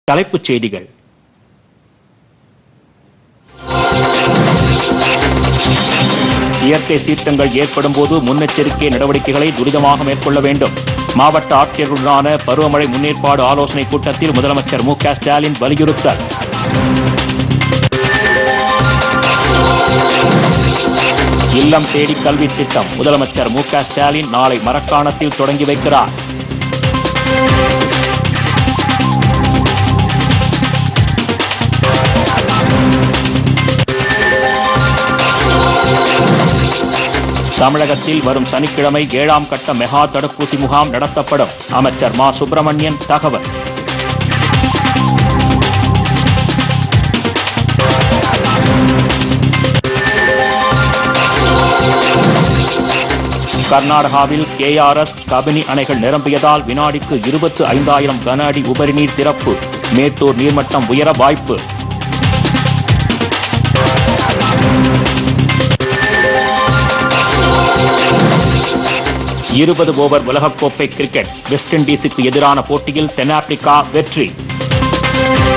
தலைப்புச் செய்திகள் இயற்கை சீற்றங்கள் ஏற்படும் போது முன்னெச்சரிக்கை நடவடிக்கைகளை துரிதமாக மேற்கொள்ள வேண்டும் மாவட்ட ஆட்சியர்களுடனான பருவமழை முன்னேற்பாடு ஆலோசனைக் கூட்டத்தில் முதலமைச்சர் மு க ஸ்டாலின் வலியுறுத்தல் இல்லம் தேடி கல்வி திட்டம் முதலமைச்சர் மு க ஸ்டாலின் நாளை மரக்காணத்தில் தொடங்கி வைக்கிறார் தமிழகத்தில் வரும் சனிக்கிழமை ஏழாம் கட்ட மெகா தடுப்பூசி முகாம் நடத்தப்படும் அமைச்சர் மா சுப்பிரமணியன் தகவல் கர்நாடகாவில் கேஆர்எஸ் கபினி அணைகள் நிரம்பியதால் வினாடிக்கு இருபத்து ஐந்தாயிரம் கன அடி உபரி நீர் திறப்பு மேட்டூர் நீர்மட்டம் உயர வாய்ப்பு இருபது ஓவர் உலகக்கோப்பை கிரிக்கெட் வெஸ்ட் இண்டீஸுக்கு எதிரான போட்டியில் தென்னாப்பிரிக்கா வெற்றி